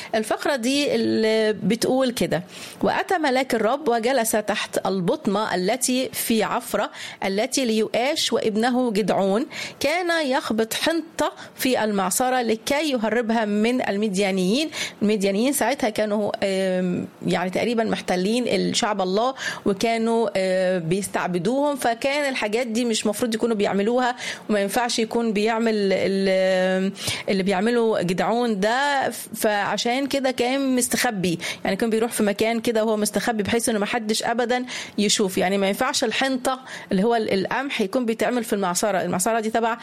الفقرة دي اللي بتقول كده وأتى ملاك الرب وجلس تحت البطمة التي في عفرة التي ليؤاش وابنه جدعون كان يخبط حنطة في المعصرة لكي يهربها من المديانيين المديانيين ساعتها كانوا يعني تقريبا محتلين الشعب الله وكانوا بيستعبدوهم فكان الحاجات دي مش مفروض يكونوا بيعملوها وما ينفعش يكون بيعمل اللي بيعمله جدعون ده فعشان كده كان مستخبي يعني كان بيروح في مكان كده وهو مستخبي بحيث انه ما حدش ابدا يشوف يعني ما ينفعش الحنطه اللي هو القمح يكون بيتعمل في المعصره المعصره دي تبع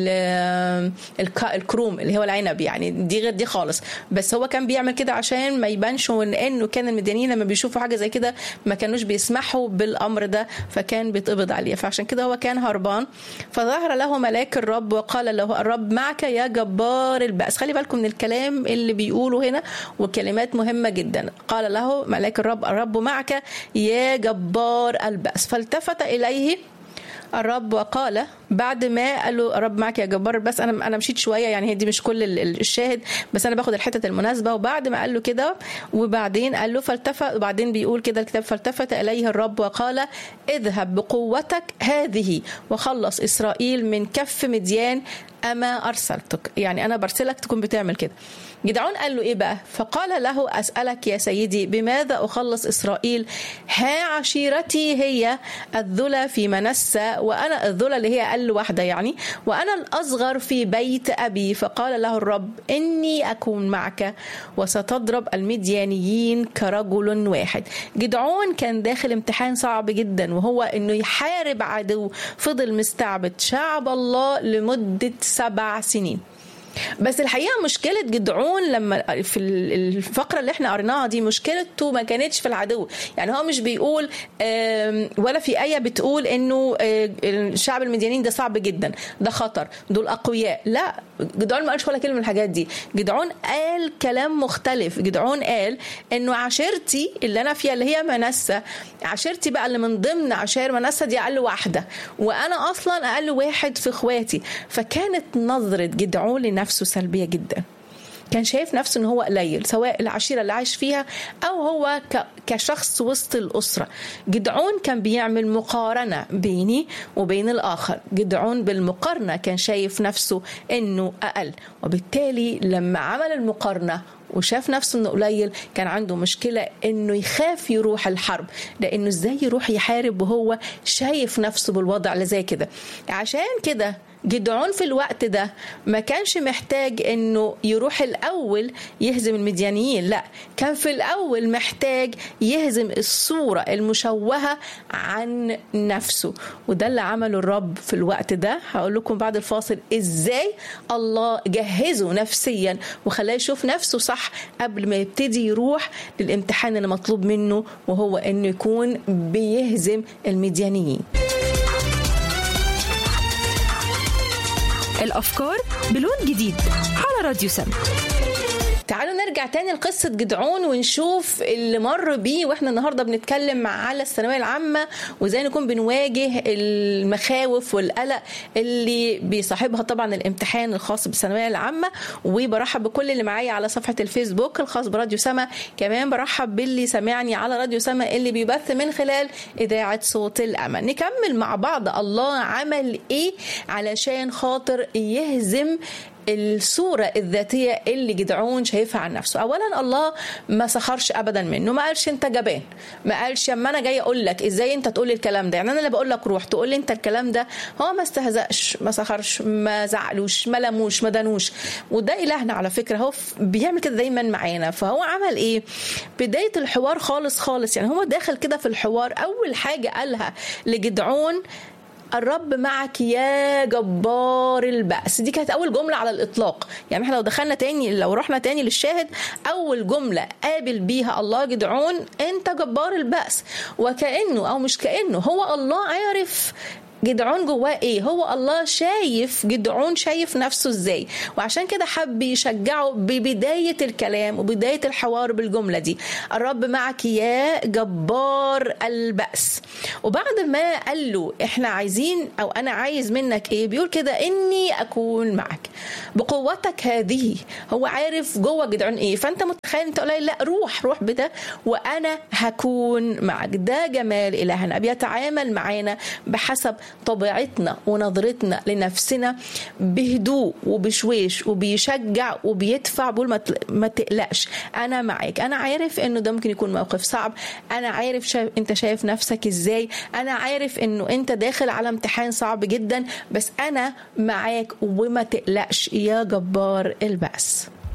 الكروم اللي هو العنب يعني دي غير دي خالص بس هو كان بيعمل كده عشان ما يبانش انه كان المديانين لما بيشوفوا حاجه زي كده ما كانوش بيسمحوا بالامر ده فكان بيتقبض عليه فعشان كده هو كان هربان فظهر له ملاك الرب وقال له الرب معك يا جبار البأس خلي بالكم من الكلام اللي بيقوله هنا وكلمات مهمة جدا قال له ملاك الرب الرب معك يا جبار البأس فالتفت إليه الرب وقال بعد ما قال له الرب معك يا جبار بس انا انا مشيت شويه يعني هي دي مش كل الشاهد بس انا باخد الحته المناسبه وبعد ما قال له كده وبعدين قال له فالتفت وبعدين بيقول كده الكتاب فالتفت اليه الرب وقال اذهب بقوتك هذه وخلص اسرائيل من كف مديان اما ارسلتك يعني انا برسلك تكون بتعمل كده جدعون قال له ايه بقى فقال له اسالك يا سيدي بماذا اخلص اسرائيل ها عشيرتي هي الذلى في منسى وانا الذلى اللي هي اقل واحده يعني وانا الاصغر في بيت ابي فقال له الرب اني اكون معك وستضرب المديانيين كرجل واحد جدعون كان داخل امتحان صعب جدا وهو انه يحارب عدو فضل مستعبد شعب الله لمده سبع سنين بس الحقيقه مشكله جدعون لما في الفقره اللي احنا قريناها دي مشكلته ما كانتش في العدو يعني هو مش بيقول ولا في ايه بتقول انه الشعب المديانين ده صعب جدا ده خطر دول اقوياء لا جدعون ما قالش ولا كلمه من الحاجات دي جدعون قال كلام مختلف جدعون قال انه عشيرتي اللي انا فيها اللي هي منسى عشيرتي بقى اللي من ضمن عشائر منسى دي اقل واحده وانا اصلا اقل واحد في اخواتي فكانت نظره جدعون لنفسه سلبيه جدا كان شايف نفسه ان هو قليل سواء العشيره اللي عايش فيها او هو كشخص وسط الاسره جدعون كان بيعمل مقارنه بيني وبين الاخر جدعون بالمقارنه كان شايف نفسه انه اقل وبالتالي لما عمل المقارنه وشاف نفسه انه قليل كان عنده مشكله انه يخاف يروح الحرب لانه ازاي يروح يحارب وهو شايف نفسه بالوضع اللي زي كده عشان كده جدعون في الوقت ده ما كانش محتاج انه يروح الاول يهزم المديانيين لا كان في الاول محتاج يهزم الصوره المشوهه عن نفسه وده اللي عمله الرب في الوقت ده هقول لكم بعد الفاصل ازاي الله جهزه نفسيا وخلاه يشوف نفسه صح قبل ما يبتدي يروح للامتحان اللي مطلوب منه وهو انه يكون بيهزم المديانيين الأفكار بلون جديد على راديو سم تعالوا نرجع تاني لقصة جدعون ونشوف اللي مر بيه واحنا النهاردة بنتكلم على الثانوية العامة وازاي نكون بنواجه المخاوف والقلق اللي بيصاحبها طبعا الامتحان الخاص بالثانوية العامة وبرحب بكل اللي معايا على صفحة الفيسبوك الخاص براديو سما كمان برحب باللي سامعني على راديو سما اللي بيبث من خلال إذاعة صوت الأمل نكمل مع بعض الله عمل إيه علشان خاطر يهزم الصورة الذاتية اللي جدعون شايفها عن نفسه أولا الله ما سخرش أبدا منه ما قالش أنت جبان ما قالش أما أنا جاي أقول لك إزاي أنت تقول لي الكلام ده يعني أنا اللي بقول لك روح تقول لي أنت الكلام ده هو ما استهزأش ما سخرش ما زعلوش ما لموش ما دانوش وده إلهنا على فكرة هو بيعمل كده دايما معانا فهو عمل إيه بداية الحوار خالص خالص يعني هو داخل كده في الحوار أول حاجة قالها لجدعون الرب معك يا جبار البأس دي كانت أول جملة على الإطلاق يعني احنا لو دخلنا تاني لو رحنا تاني للشاهد أول جملة قابل بيها الله جدعون أنت جبار البأس وكأنه أو مش كأنه هو الله عارف جدعون جواه ايه هو الله شايف جدعون شايف نفسه ازاي وعشان كده حب يشجعه ببدايه الكلام وبدايه الحوار بالجمله دي الرب معك يا جبار البأس وبعد ما قال له احنا عايزين او انا عايز منك ايه بيقول كده اني اكون معك بقوتك هذه هو عارف جوه جدعون ايه فانت متخيل انت قليل لا روح روح بده وانا هكون معك ده جمال الهنا بيتعامل معانا بحسب طبيعتنا ونظرتنا لنفسنا بهدوء وبشويش وبيشجع وبيدفع بقول ما تقلقش انا معاك انا عارف انه ده ممكن يكون موقف صعب انا عارف شايف انت شايف نفسك ازاي انا عارف انه انت داخل على امتحان صعب جدا بس انا معاك وما تقلقش يا جبار البأس